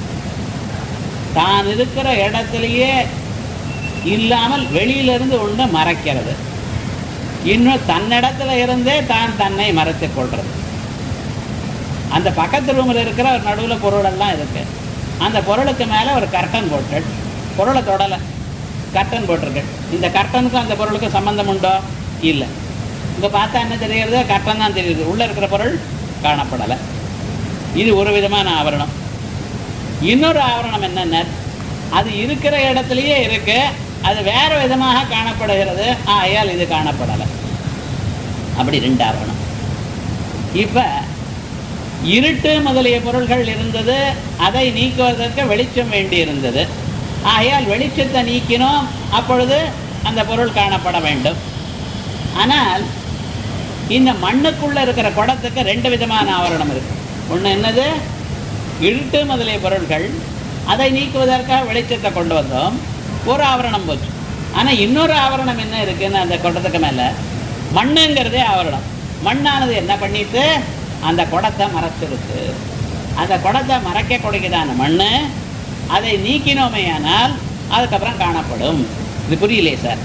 தான் இருக்கிற இடத்திலேயே இல்லாமல் வெளியிலிருந்து ஒன்று மறைக்கிறது இன்னும் தன்னிடத்துல இருந்தே தான் தன்னை மறைத்துக் கொள்றது அந்த பக்கத்து ரூமில் இருக்கிற ஒரு நடுவில் பொருளெல்லாம் இருக்கு அந்த பொருளுக்கு மேலே ஒரு கர்டன் போட்டு பொருளை தொடலை கர்டன் போட்டிருக்கு இந்த கர்டனுக்கும் அந்த பொருளுக்கும் சம்பந்தம் உண்டோ இல்லை இங்கே பார்த்தா என்ன தெரிகிறது கர்டன் தான் தெரியுது உள்ளே இருக்கிற பொருள் காணப்படலை இது ஒரு விதமான ஆவரணம் இன்னொரு ஆவரணம் என்னென்ன அது இருக்கிற இடத்துலயே இருக்கு அது வேற விதமாக காணப்படுகிறது ஆயால் இது காணப்படலை அப்படி ரெண்டு ஆவரணம் இப்ப இருட்டு முதலிய பொருள்கள் இருந்தது அதை நீக்குவதற்கு வெளிச்சம் வேண்டி இருந்தது ஆகையால் வெளிச்சத்தை நீக்கினோம் அப்பொழுது அந்த பொருள் காணப்பட வேண்டும் ஆனால் இந்த மண்ணுக்குள்ள இருக்கிற குடத்துக்கு ரெண்டு விதமான ஆவரணம் இருக்கு ஒண்ணு என்னது இருட்டு முதலிய பொருள்கள் அதை நீக்குவதற்காக வெளிச்சத்தை கொண்டு வந்தோம் ஒரு ஆவரணம் போச்சு ஆனா இன்னொரு ஆவரணம் என்ன இருக்குன்னு அந்த குடத்துக்கு மேல மண்ணுங்கிறதே ஆவரணம் மண்ணானது என்ன பண்ணிட்டு அந்த குடத்தை மறைச்சிருக்கு அந்த குடத்தை மறைக்க கொடுக்குதான மண்ணு அதை நீக்கினோமேயானால் அதுக்கப்புறம் காணப்படும் இது புரியலையே சார்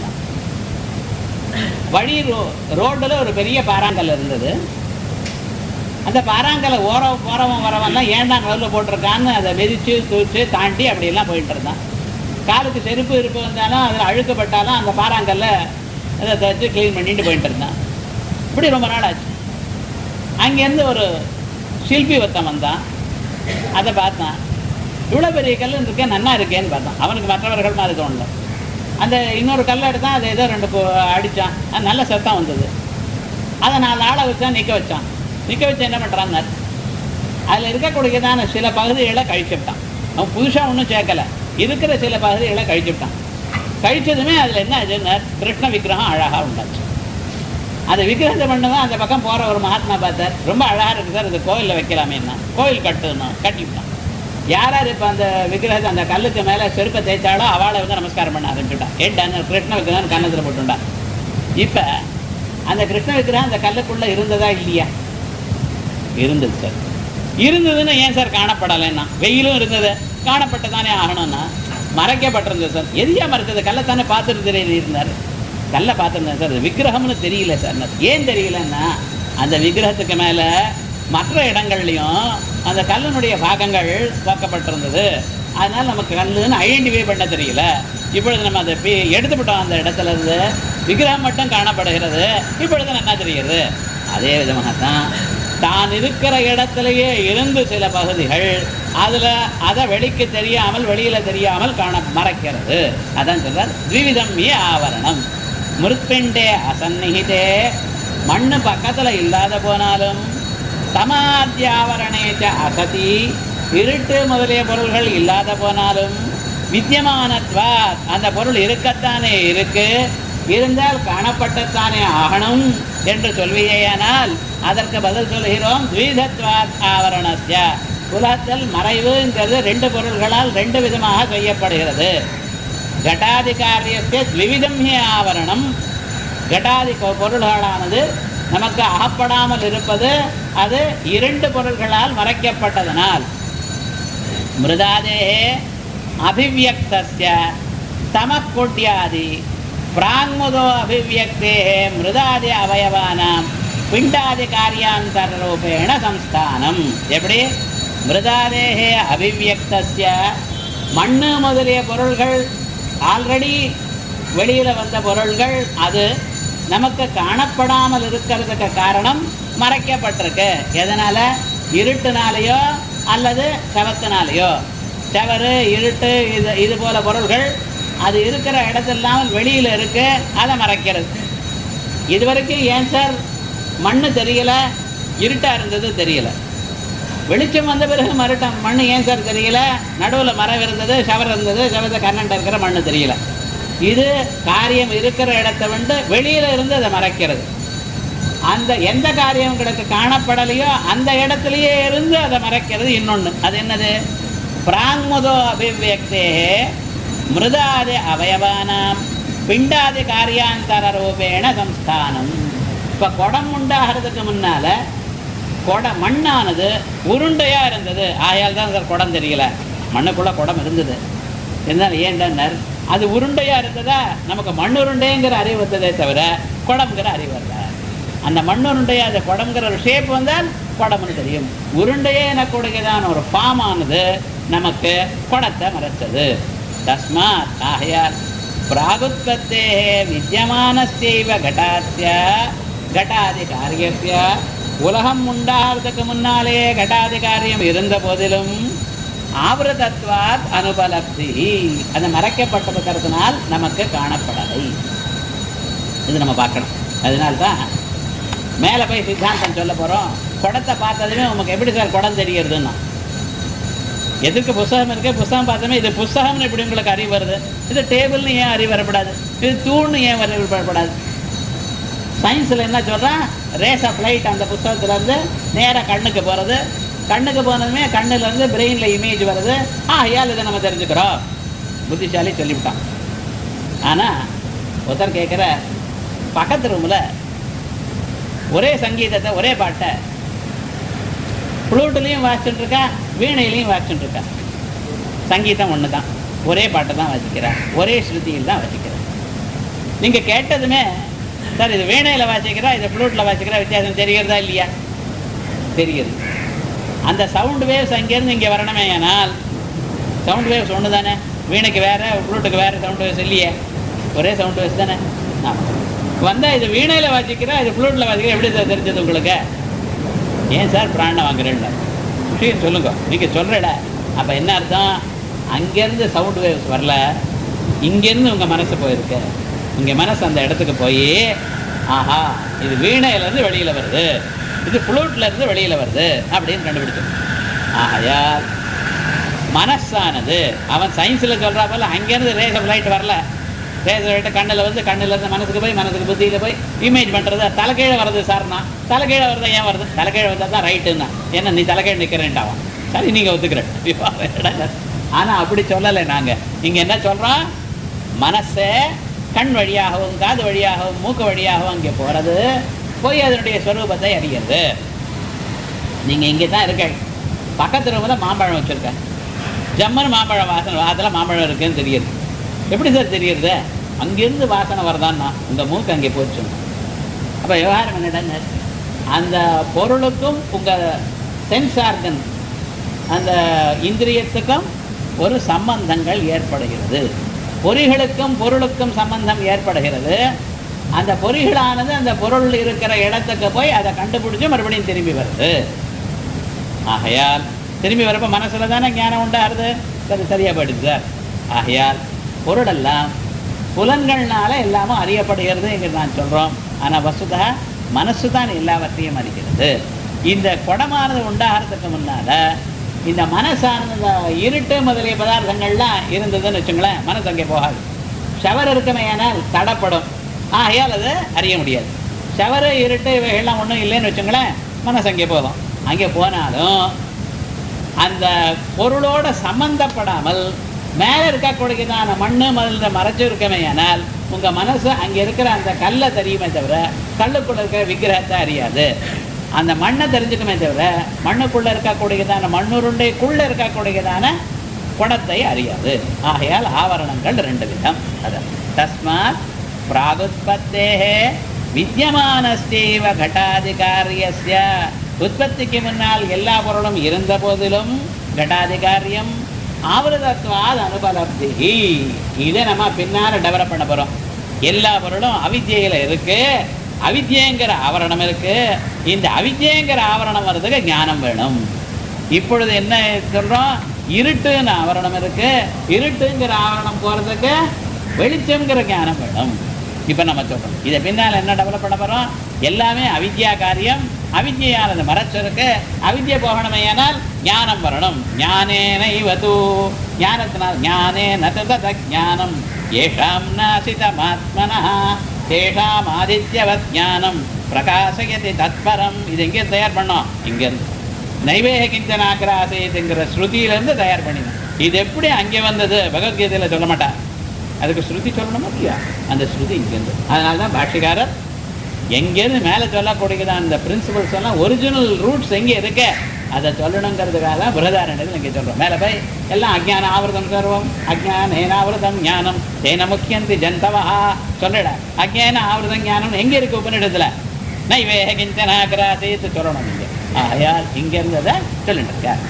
வழி ரோ ரோட்டில் ஒரு பெரிய பாறாங்கல் இருந்தது அந்த பாறாங்கலை ஓரம் போறவன் வரவன்லாம் ஏன்டா நடுவில் போட்டிருக்கான்னு அதை மிதிச்சு தூச்சு தாண்டி அப்படியெல்லாம் போயிட்டு இருந்தான் காலுக்கு செருப்பு இருப்பு வந்தாலும் அதில் அழுக்கப்பட்டாலும் அந்த பாறாங்கல்ல அதை தச்சு க்ளீன் பண்ணிட்டு போயிட்டு இருந்தான் இப்படி ரொம்ப நாள் ஆச்சு அங்கேருந்து ஒரு சில்பி ஒருத்தன் வந்தான் அதை பார்த்தான் இவ்வளோ பெரிய கல் இருக்கேன் நன்னா இருக்கேன்னு பார்த்தான் அவனுக்கு மற்றவர்கள் மாதிரி தோணல அந்த இன்னொரு கல்லை எடுத்தான் அதை ஏதோ ரெண்டு போ- அடிச்சான் அது நல்ல சத்தம் வந்தது அதை நாலு ஆளை வச்சான் நிற்க வச்சான் நிற்க வச்சு என்ன பண்ணுறான்னார் அதில் இருக்கக்கூடியதான சில பகுதிகளை கழிச்சுட்டான் அவன் புதுசாக ஒன்றும் சேர்க்கல இருக்கிற சில பகுதிகளை கழிச்சுட்டான் கழிச்சதுமே அதில் என்ன ஆச்சுன்னார் கிருஷ்ண விக்கிரகம் அழகாக உண்டாச்சு அந்த விக்கிரகத்தை பண்ணவன் அந்த பக்கம் போகிற ஒரு மகாத்மா பார்த்தார் ரொம்ப அழகாக இருக்குது சார் இந்த கோயிலில் வைக்கலாமேன்னா கோயில் கட்டணும் கட்டிவிட்டான் யார் யார் இப்போ அந்த விக்கிரகத்தை அந்த கல்லுக்கு மேலே செருப்பை தேய்ச்சாலோ அவளை வந்து நமஸ்காரம் பண்ண ஆரம்பிச்சுட்டான் ஏன்டா கிருஷ்ண விக்கிரகம் கன்னத்தில் போட்டுட்டான் இப்போ அந்த கிருஷ்ண விக்கிரகம் அந்த கல்லுக்குள்ளே இருந்ததா இல்லையா இருந்தது சார் இருந்ததுன்னு ஏன் சார் காணப்படலைன்னா வெயிலும் இருந்தது காணப்பட்டு தானே ஆகணும்னா மறைக்கப்பட்டிருந்தது சார் எதையா மறைச்சது கல்லைத்தானே பார்த்துட்டு இருந்தார் கல்லை பார்த்துருந்தேன் சார் அது விக்கிரகம்னு தெரியல சார் ஏன் தெரியலன்னா அந்த விக்கிரகத்துக்கு மேலே மற்ற இடங்கள்லையும் அந்த கல்லினுடைய பாகங்கள் பார்க்கப்பட்டிருந்தது அதனால நமக்கு கல்லுன்னு ஐடென்டிஃபை பண்ண தெரியல இப்பொழுது நம்ம அதை பி- எடுத்துவிட்டோம் அந்த இடத்துல இருந்து விக்கிரகம் மட்டும் காணப்படுகிறது இப்பொழுது நல்லா தெரிகிறது அதே விதமாக தான் தான் இருக்கிற இடத்திலேயே இருந்து சில பகுதிகள் அதுல அதை வெளிக்கு தெரியாமல் வெளியில தெரியாமல் காண மறைக்கிறது அதான் சொல்றார் த்விவிதம் ஏ ஆவரணம் மிருத்பிண்டே அசன்னிகிதே மண்ணு பக்கத்துல இல்லாத போனாலும் சமாத்தியாவரணேச்ச அசதி இருட்டு முதலிய பொருள்கள் இல்லாத போனாலும் வித்தியமானத்வா அந்த பொருள் இருக்கத்தானே இருக்கு இருந்தால் காணப்பட்டத்தானே ஆகணும் என்று சொல்வியேயானால் அதற்கு பதில் சொல்கிறோம் துவிதத்வாத் ஆவரணஸ்ய உலகத்தில் மறைவுங்கிறது ரெண்டு பொருள்களால் ரெண்டு விதமாக செய்யப்படுகிறது கட்டாதி காரியத்தை த்விவிதம் ஹி ஆவரணம் கட்டாதி பொ- பொருள்களானது நமக்கு அகப்படாமல் இருப்பது அது இரண்டு பொருள்களால் மறைக்கப்பட்டதனால் மிருதாதேகே அபிவியக்தஸ்ய தமக்குட்யாதி பிராங்முதோ அபிவியக்தேகே மிருதாதி அவயவானாம் பிண்டாதி காரியாந்தரூபேண சம்ஸ்தானம் எப்படி மிருதாதேகே அபிவியக்தஸ்ய மண்ணு முதலிய பொருள்கள் ஆல்ரெடி வெளியில வந்த பொருள்கள் அது நமக்கு காணப்படாமல் இருக்கிறதுக்கு காரணம் மறைக்கப்பட்டிருக்கு எதனால இருட்டுனாலேயோ அல்லது செவத்தினாலேயோ செவரு இருட்டு இது இது போல பொருள்கள் அது இருக்கிற இடத்தெல்லாம் வெளியில இருக்கு அதை மறைக்கிறது இது வரைக்கும் ஏன் சார் மண்ணு தெரியல இருட்டா இருந்தது தெரியல வெளிச்சம் வந்த பிறகு மறுட்டம் மண்ணு ஏன் சார் தெரியல நடுவில் மரம் இருந்தது ஷவர் இருந்தது ஷவத்தை கண்ணண்ட இருக்கிற மண்ணு தெரியல இது காரியம் இருக்கிற இடத்தை வந்து வெளியில இருந்து அதை மறைக்கிறது அந்த எந்த காரியம் கிடக்கு காணப்படலையோ அந்த இடத்துலயே இருந்து அதை மறைக்கிறது இன்னொன்று அது என்னது பிராங்முதோ அபிவியக்தே மிருதாதி அவயவானாம் பிண்டாதி காரியாந்தர ரூபேண சம்ஸ்தானம் இப்போ குடம் உண்டாகிறதுக்கு முன்னால குடம் மண்ணானது உருண்டையா இருந்தது ஆயால் தான் சார் குடம் தெரியல மண்ணுக்குள்ள குடம் இருந்தது இருந்தால் ஏன்டனர் அது உருண்டையா இருந்ததா நமக்கு மண் உருண்டைங்கிற அறிவு வந்ததே தவிர குடம்ங்கிற அறிவு வரல அந்த மண் உருண்டையா அந்த குடம்ங்கிற ஒரு ஷேப் வந்தால் குடம்னு தெரியும் உருண்டையே எனக்கூடியதான ஒரு ஃபார்ம் ஆனது நமக்கு குடத்தை மறைச்சது தஸ்மாத் ஆகையால் பிராகுத்பத்தே வித்தியமானஸ்யைவ கட்டாஸ்ய கட்டாதி காரியஸ்ய உலகம் உண்டாகிறதுக்கு முன்னாலே கட்டாதி காரியம் இருந்த போதிலும் ஆவரதத்வாத் அனுபலப்தி அது மறைக்கப்பட்டிருக்கிறதுனால் நமக்கு காணப்படலை இது நம்ம பார்க்கணும் அதனால்தான் மேலே போய் சித்தாந்தம் சொல்ல போகிறோம் குடத்தை பார்த்ததுமே உமக்கு எப்படி சார் குடம் தெரியறதுன்னா எதுக்கு புஸ்தகம் இருக்கு புஸ்தகம் பார்த்தோமே இது புஸ்தகம்னு எப்படி உங்களுக்கு அறிவு வருது இது டேபிள்னு ஏன் அறிவு வரப்படாது இது தூண்னு ஏன் அறிவு வரப்படாது சயின்ஸில் என்ன சொல்கிறான் ரேஸ் ஆஃப் லைட் அந்த புஸ்தகத்துல இருந்து நேராக கண்ணுக்கு போகிறது கண்ணுக்கு போனதுமே கண்ணுல இருந்து பிரெயினில் இமேஜ் வருது ஆகையால் இதை நம்ம தெரிஞ்சுக்கிறோம் புத்திசாலி சொல்லிவிட்டான் ஆனால் ஒருத்தர் கேட்குற பக்கத்து ரூமில் ஒரே சங்கீதத்தை ஒரே பாட்டை ஃப்ளூட்லேயும் வாசிச்சுட்டு இருக்கா வீணையிலையும் வாசிச்சுட்டு இருக்கா சங்கீதம் ஒன்று தான் ஒரே பாட்டை தான் வாசிக்கிறா ஒரே ஸ்ருதியில் தான் வாசிக்கிறா நீங்கள் கேட்டதுமே சார் இது வீணையில் வாசிக்கிறா இது ஃப்ளூட்டில் வாசிக்கிறா வித்தியாசம் தெரிகிறதா இல்லையா தெரியுது அந்த சவுண்ட் வேவ்ஸ் அங்கேருந்து இங்கே வரணுமே ஆனால் சவுண்ட் வேவ்ஸ் ஒன்று தானே வீணைக்கு வேறு ஃப்ளூட்டுக்கு வேறு சவுண்ட் வேவ்ஸ் இல்லையே ஒரே சவுண்ட் வேவ்ஸ் தானே ஆமாம் வந்தால் இது வீணையில் வாசிக்கிறா இது ஃப்ளூட்டில் வாசிக்கிறா எப்படி சார் தெரிஞ்சது உங்களுக்கு ஏன் சார் பிராணம் வாங்குறேன்னு விஷயம் சொல்லுங்க நீங்கள் சொல்கிறட அப்போ என்ன அர்த்தம் அங்கேருந்து சவுண்ட் வேவ்ஸ் வரல இங்கேருந்து உங்கள் மனசு போயிருக்கு உங்கள் மனசு அந்த இடத்துக்கு போய் ஆஹா இது வீணையிலேருந்து வெளியில் வருது இது flute-ல இருந்து வெளியில் வருது அப்படின்னு கண்டுபிடிச்சோம் ஆகையால் மனசானது அவன் சயின்ஸில் சொல்கிறா போல அங்கேருந்து ரேஸ் ஆஃப் லைட் வரல ரேஸ் லைட்டு கண்ணில் வந்து கண்ணுல இருந்து மனசுக்கு போய் மனசுக்கு புத்தியில் போய் இமேஜ் பண்ணுறது தலைக்கீழே வருது சார்னா தலைக்கீழே வருது ஏன் வருது தலைக்கீழே வந்தால் தான் ரைட்டுன்னா என்ன நீ தலைக்கீழே நிற்கிறேன்ட்டாவன் சரி நீங்கள் ஒத்துக்கிறேன் ஆனால் அப்படி சொல்லலை நாங்கள் இங்கே என்ன சொல்கிறோம் மனசை கண் வழியாகவும் காது வழியாகவும் மூக்கு வழியாகவும் அங்கே போகிறது போய் அதனுடைய ஸ்வரூபத்தை அறிகிறது நீங்கள் இங்கே தான் இருக்க பக்கத்து ரூமில் மாம்பழம் வச்சுருக்கேன் ஜம்மன் மாம்பழம் வாசனை அதில் மாம்பழம் இருக்குன்னு தெரியுது எப்படி சார் தெரியுது அங்கேருந்து வாசனை வருதான்னா உங்கள் மூக்கு அங்கே போச்சு அப்போ விவகாரம் என்னடாங்க அந்த பொருளுக்கும் உங்கள் சென்ஸ் ஆர்கன் அந்த இந்திரியத்துக்கும் ஒரு சம்பந்தங்கள் ஏற்படுகிறது பொறிகளுக்கும் பொருளுக்கும் சம்பந்தம் ஏற்படுகிறது அந்த பொறிகளானது அந்த பொருள் இருக்கிற இடத்துக்கு போய் அதை கண்டுபிடிச்சு மறுபடியும் திரும்பி வருது ஆகையால் திரும்பி வரப்ப மனசுல தானே ஞானம் உண்டாருது சரி சரியா போயிடுது சார் ஆகையால் பொருளெல்லாம் புலன்கள்னால எல்லாமும் அறியப்படுகிறது என்று நான் சொல்றோம் ஆனா வசுதா மனசு தான் எல்லாவற்றையும் அறிகிறது இந்த குடமானது உண்டாகிறதுக்கு முன்னால இந்த மனசானது இந்த இருட்டு முதலிய பதார்த்தங்கள்லாம் இருந்ததுன்னு வச்சுங்களேன் மனசு அங்கே போகாது ஷவர் இருக்குமே ஆனால் தடப்படும் ஆகையால் அதை அறிய முடியாது ஷவரு இருட்டு இவைகள்லாம் ஒன்றும் இல்லைன்னு வச்சுங்களேன் மனசு அங்கே போகும் அங்கே போனாலும் அந்த பொருளோட சம்பந்தப்படாமல் மேலே இருக்கக்கூடியதான மண்ணு முதல்ல மறைச்சு இருக்கமே ஆனால் உங்கள் மனசு அங்கே இருக்கிற அந்த கல்லை தெரியுமே தவிர கல்லுக்குள்ள இருக்கிற விக்கிரகத்தை அறியாது அந்த மண்ணை தெரிஞ்சுக்குமே தவிர மண்ணுக்குள்ள இருக்கக்கூடியதான மண்ணுருண்டைக்குள்ள இருக்கக்கூடியதான குணத்தை அறியாது ஆகையால் ஆவரணங்கள் ரெண்டு விதம் அதான் தஸ்மாத் பிராகுத்பத்தேகே வித்தியமானஸ்தேவ கட்டாதிகாரியஸ்ய உற்பத்திக்கு முன்னால் எல்லா பொருளும் இருந்த போதிலும் கட்டாதிகாரியம் ஆவரதத்வாத் அனுபலப்தி இதை நம்ம பின்னால டெவலப் பண்ண போறோம் எல்லா பொருளும் அவித்யில இருக்கு அவித்யங்கிற ஆவரணம் இருக்கு இந்த அவித்யங்கிற ஆவரணம் வர்றதுக்கு ஞானம் வேணும் இப்பொழுது என்ன சொல்றோம் இருட்டுன்னு ஆவரணம் இருக்கு இருட்டுங்கிற ஆவரணம் போறதுக்கு வெளிச்சம்ங்கிற ஞானம் வேணும் இப்ப நம்ம சொல்றோம் இதை பின்னால் என்ன டெவலப் பண்ண போறோம் எல்லாமே அவித்யா காரியம் அவித்யானது மறைச்சிருக்கு அவித்யை போகணுமேயானால் ஞானம் வரணும் ஞானேன இவது ஞானத்தினால் ஞானே நத ஞானம் ஏஷாம் நாசிதமாத்மனா தேஷாம் ஆதித்யவத் ஞானம் பிரகாசயதி தத்பரம் இது எங்கே தயார் பண்ணோம் இங்கேருந்து நைவேக கிஞ்சனாகிராசேதுங்கிற ஸ்ருதியிலேருந்து தயார் பண்ணினோம் இது எப்படி அங்கே வந்தது பகவத்கீதையில் சொல்ல மாட்டா அதுக்கு ஸ்ருதி சொல்லணுமா இல்லையா அந்த ஸ்ருதி இங்கேருந்து அதனால தான் பாஷிகாரர் எங்கேருந்து மேலே சொல்லக்கூடியது அந்த பிரின்சிபல்ஸ் எல்லாம் ஒரிஜினல் ரூட்ஸ் எங்கே இருக்க அதை சொல்லணுங்கிறதுக்காக தான் பிரதாரணிகள் இங்கே சொல்கிறோம் மேலே போய் எல்லாம் அஜ்ஞான ஆவிரதம் சர்வம் அஜ்ஞான ஏனாவிரதம் ஞானம் தேன முக்கியந்தி ஜந்தவா சொல்லிட அஜ்ஞான ஆவிரதம் ஞானம் எங்கே இருக்கு உபநிடத்தில் நைவேக கிஞ்சனாகிராசேத்து சொல்லணும் இங்கே ஆகையால் இங்கே இருந்ததை சொல்லிட்டு இருக்கார்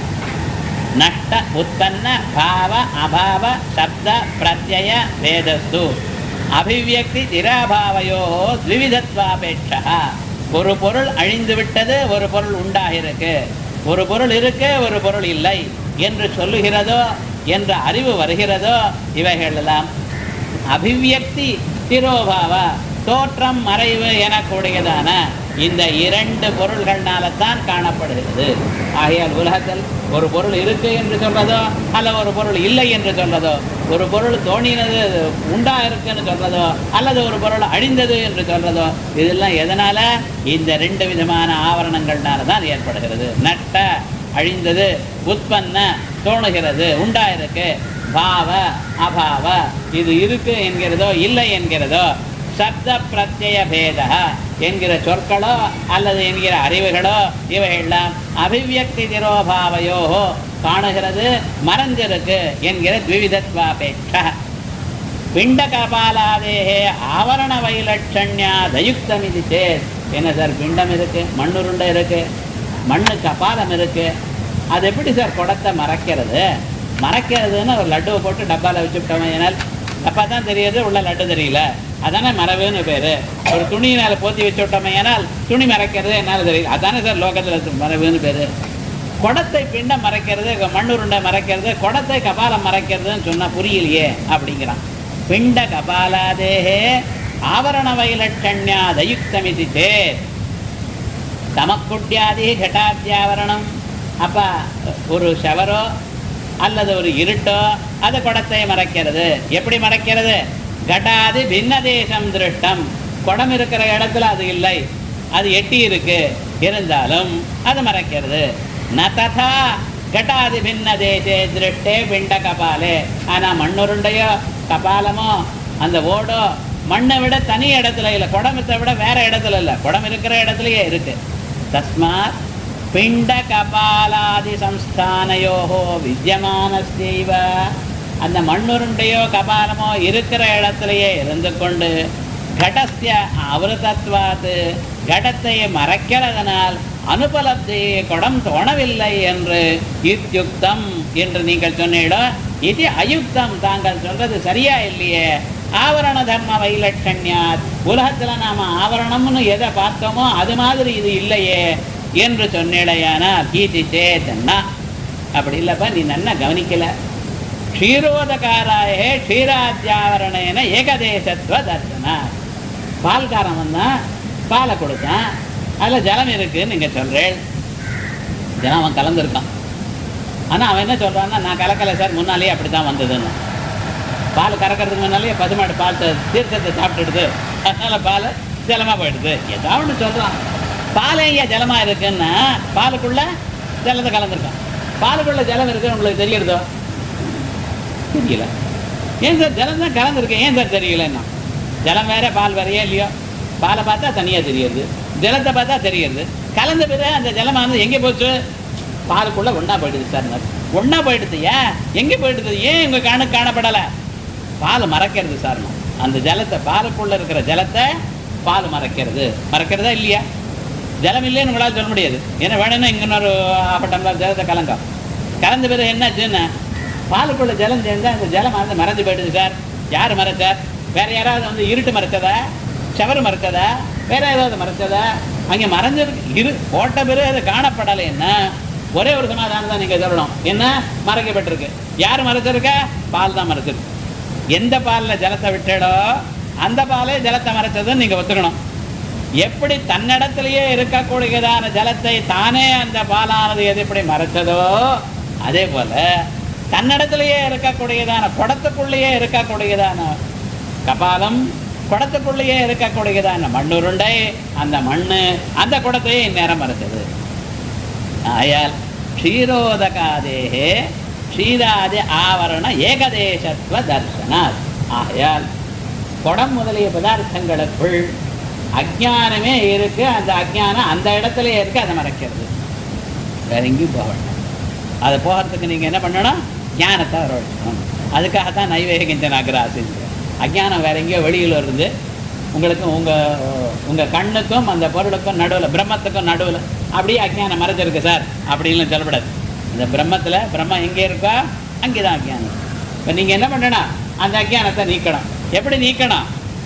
நஷ்ட உற்பன்ன பாவ அபாவ சப்த பிரத்யய வேதஸ்து அபிவியக்தி திராபாவையோ த்விவிதத்வாபேட்சா ஒரு பொருள் அழிந்து விட்டது ஒரு பொருள் உண்டாகிருக்கு ஒரு பொருள் இருக்கு ஒரு பொருள் இல்லை என்று சொல்லுகிறதோ என்ற அறிவு வருகிறதோ இவைகள் எல்லாம் அபிவியக்தி திரோபாவ தோற்றம் மறைவு எனக்கூடியதான இந்த இரண்டு பொருள்கள்னால தான் காணப்படுகிறது ஆகையால் உலகத்தில் ஒரு பொருள் இருக்கு என்று சொல்றதோ அல்ல ஒரு பொருள் இல்லை என்று சொல்றதோ ஒரு பொருள் தோணினது உண்டா இருக்குன்னு சொல்றதோ அல்லது ஒரு பொருள் அழிந்தது என்று சொல்றதோ இதெல்லாம் எதனால இந்த ரெண்டு விதமான ஆவரணங்கள்னால தான் ஏற்படுகிறது நட்ட அழிந்தது உற்பன்ன தோணுகிறது உண்டாயிருக்கு பாவ அபாவ இது இருக்கு என்கிறதோ இல்லை என்கிறதோ சப்த பிரத்யய பேத என்கிற சொற்களோ அல்லது என்கிற அறிவுகளோ இவையெல்லாம் அபிவியக்தி திரோபாவையோ காணுகிறது மறைஞ்சிருக்கு என்கிற த்விவிதத்வாபேட்ச பிண்ட கபாலாதேகே ஆவரண வைலட்சண்யா தயுக்தம் இது சேத் என்ன சார் பிண்டம் இருக்கு மண்ணுருண்டை இருக்கு மண்ணு கபாலம் இருக்கு அது எப்படி சார் குடத்தை மறைக்கிறது மறைக்கிறதுன்னு ஒரு லட்டுவை போட்டு டப்பாவில் வச்சுவிட்டோம் ஏனால் அப்போ தான் தெரியுது உள்ள லட்டு தெரியல அதானே மரபுன்னு பேர் ஒரு துணியினால் போத்தி வச்சு விட்டோமே ஏனால் துணி மறைக்கிறது என்னால் தெரியல அதானே சார் லோகத்தில் மரபுன்னு பேர் குடத்தை பிண்டம் மறைக்கிறது மண்ணுருண்டை மறைக்கிறது குடத்தை கபாலம் மறைக்கிறதுன்னு சொன்னால் புரியலையே அப்படிங்கிறான் பிண்ட கபாலாதேகே ஆவரண வைலட்சண்யா தயுக்தமிதி சேத் தமக்குட்டியாதி கட்டாத்தியாவரணம் அப்போ ஒரு ஷவரோ அல்லது ஒரு இருட்டோ அது குடத்தை மறைக்கிறது எப்படி மறைக்கிறது கட்டாதி பின்ன தேசம் திருஷ்டம் குடம் இருக்கிற இடத்துல அது இல்லை அது எட்டி இருக்கு இருந்தாலும் அது மறைக்கிறது ந ததா கட்டாதி பின்ன தேசே திருஷ்டே பிண்ட கபாலே ஆனால் மண்ணுருண்டையோ கபாலமோ அந்த ஓடோ மண்ணை விட தனி இடத்துல இல்லை குடமத்தை விட வேற இடத்துல இல்லை குடம் இருக்கிற இடத்துலயே இருக்கு தஸ்மாத் பிண்ட கபாலாதி சம்ஸ்தானயோ வித்தியமானஸ்யைவ அந்த மண்ணுருண்டையோ கபாலமோ இருக்கிற இடத்திலேயே இருந்து கொண்டு கடஸ்ய அவிரதத்வாது கடத்தை மறைக்கிறதனால் அனுபலப்தி குடம் தோணவில்லை என்று இத்யுக்தம் என்று நீங்கள் சொன்னீடோ இது அயுக்தம் தாங்கள் சொல்றது சரியா இல்லையே ஆவரண தர்ம வைலட்சண்யாத் உலகத்துல நாம ஆவரணம்னு எதை பார்த்தோமோ அது மாதிரி இது இல்லையே என்று சொன்னேடையானால் கீதி சேத்தன்னா அப்படி இல்லப்பா நீ நன்னா கவனிக்கல க்ஷீரோதகாராய க்ஷீராத்தியாவரணேன ஏகதேசத்துவ தர்சனா பால்காரன் வந்தான் பாலை கொடுத்தான் அதில் ஜலம் இருக்குன்னு நீங்கள் சொல்கிறேன் ஜலம் அவன் கலந்துருக்கான் ஆனால் அவன் என்ன சொல்கிறான்னா நான் கலக்கலை சார் முன்னாலேயே அப்படி தான் வந்ததுன்னு பால் கறக்கிறதுக்கு முன்னாலேயே பசுமாடு பால் த- தீர்த்தத்தை சாப்பிட்டுடுது அதனால் பால் ஜலமாக போயிடுது ஏதாவது ஒன்று சொல்கிறான் பால் ஏன் ஜலமாக இருக்குன்னா பாலுக்குள்ள ஜலத்தை கலந்துருக்கான் பாலுக்குள்ள ஜலம் இருக்குன்னு உங்களுக்கு தெரியறதோ தெரியல ஏன் சார் ஜலம் தான் கலந்துருக்கு ஏன் சார் தெரியலன்னா ஜலம் வேற பால் வேறையே இல்லையோ பாலை பார்த்தா தனியாக தெரியுது ஜலத்தை பார்த்தா தெரியுது கலந்த பிறகு அந்த ஜலமானது எங்கே போச்சு பாலுக்குள்ள ஒண்ணா போயிடுது சார் ஒண்ணா போயிடுது ஏன் எங்கே போயிடுது ஏன் உங்க கணு காணப்படலை பால் மறைக்கிறது சார் அந்த ஜலத்தை பாலுக்குள்ள இருக்கிற ஜலத்தை பால் மறைக்கிறது மறைக்கிறதா இல்லையா ஜலம் இல்லைன்னு உங்களால் சொல்ல முடியாது ஏன்னா வேணும்னா இங்க இன்னொரு ஆப்பட்டம் ஜலத்தை கலங்க கலந்த பிறகு என்னாச்சுன்னா பாலுக்குள்ள ஜலம் சேர்ந்தா அந்த ஜலம் வந்து மறைஞ்சு போயிடுது சார் யார் மறைச்சார் வேற யாராவது வந்து இருட்டு மறைச்சதா செவரு மறைச்சதா வேற ஏதாவது மறைச்சதா அங்கே மறைஞ்சிருக்கு இரு போட்ட பிறகு அது காணப்படலைன்னா ஒரே ஒரு சமாதானம் தான் நீங்க சொல்லணும் என்ன மறைக்கப்பட்டிருக்கு யார் மறைச்சிருக்கா பால் தான் மறைச்சிருக்கு எந்த பால்ல ஜலத்தை விட்டடோ அந்த பாலே ஜலத்தை மறைச்சதுன்னு நீங்க ஒத்துக்கணும் எப்படி தன்னிடத்திலேயே இருக்கக்கூடியதான ஜலத்தை தானே அந்த பாலானது எது எப்படி மறைச்சதோ அதே போல தன்னிடத்திலேயே இருக்கக்கூடியதான குடத்துக்குள்ளேயே இருக்கக்கூடியதான கபாலம் குடத்துக்குள்ளேயே இருக்கக்கூடியதான மண்ணுருண்டை அந்த மண்ணு அந்த குடத்தையே இந்நேரம் மறைச்சது ஆயால் க்ஷீரோதகாதேகே க்ஷீராதி ஆவரண ஏகதேசத்துவ தர்சனாத் ஆகையால் குடம் முதலிய பதார்த்தங்களுக்குள் அஜ்ஞானமே இருக்கு அந்த அஜ்ஞானம் அந்த இடத்துல இருக்கு அதை மறைக்கிறது வேற எங்கேயும் போக வேண்டாம் அதை போகிறதுக்கு நீங்க என்ன பண்ணணும் ஞானத்தை வரவழைக்கணும் அதுக்காகத்தான் நைவேகிஞ்சன் அக்ராசின் அஜ்ஞானம் வேற எங்கேயோ வெளியில் இருந்து உங்களுக்கு உங்க உங்க கண்ணுக்கும் அந்த பொருளுக்கும் நடுவில் பிரம்மத்துக்கும் நடுவில் அப்படியே அஜ்ஞானம் மறைஞ்சிருக்கு சார் அப்படின்னு சொல்லக்கூடாது இந்த பிரம்மத்துல பிரம்மம் எங்கே இருக்கோ அங்கே தான் அஜ்ஞானம் இப்போ நீங்க என்ன பண்ணணும் அந்த அஜ்ஞானத்தை நீக்கணும் எப்படி நீக்கணும்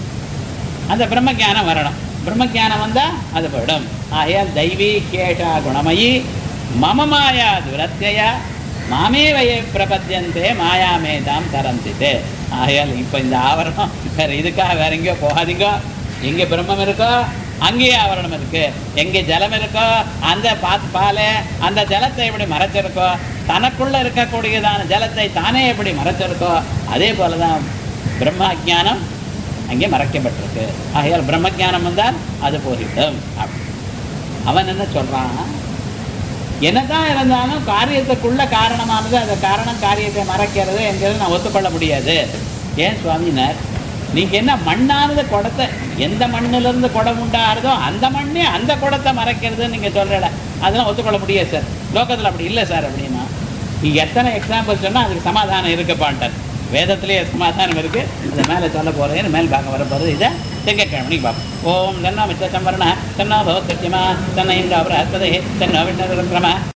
அந்த பிரம்ம ஞானம் வரணும் பிரம்ம ஞானம் வந்தா அது போயிடும் ஆகையால் தெய்வீ கேஷா குணமயி மம மாயா துரத்தியா மாமே வய பிரபத்தியந்தே மாயாமே தாம் தரந்தித்தே ஆகையால் இப்போ இந்த ஆவரணம் வேற இதுக்காக வேற எங்கேயோ போகாதீங்க எங்கே பிரம்மம் இருக்கோ அங்கேயே ஆவரணம் இருக்கு எங்கே ஜலம் இருக்கோ அந்த பா பாலை அந்த ஜலத்தை எப்படி மறைச்சிருக்கோ தனக்குள்ள இருக்கக்கூடியதான ஜலத்தை தானே எப்படி மறைச்சிருக்கோ அதே போல தான் பிரம்ம ஞானம் அங்கே மறைக்கப்பட்டிருக்கு ஆகையால் பிரம்மஜானம் வந்தால் அது போய்விடும் அப்படி. அவன் என்ன சொல்றான் என்னதான் இருந்தாலும் காரியத்துக்குள்ள காரணமானது அந்த காரணம் காரியத்தை மறைக்கிறது என்கிறது நான் ஒத்துக்கொள்ள முடியாது ஏன் சுவாமினார் நீங்க என்ன மண்ணானது குடத்தை எந்த மண்ணுல இருந்து குடம் உண்டாகிறதோ அந்த மண்ணே அந்த குடத்தை மறைக்கிறதுன்னு நீங்க சொல்றல அதெல்லாம் ஒத்துக்கொள்ள முடியாது சார் லோகத்துல அப்படி இல்லை சார் அப்படின்னா நீங்க எத்தனை எக்ஸாம்பிள் சொன்னா அதுக்கு சமாதானம் இருக்குப்பான்ட்டார் வேதத்திலேயே சமாதானம் இருக்கு இந்த மேலே சொல்ல போறேன் மேல் பார்க்க வர போகிறது இதை திங்கட்கிழமைக்கு பார்ப்போம் ஓம் தன்னோ மித்த சம்பரண தன்னோ பவத்யமா தன்ன இந்திர அபராத்ததே தன்னோ விஷ்ணு கிரம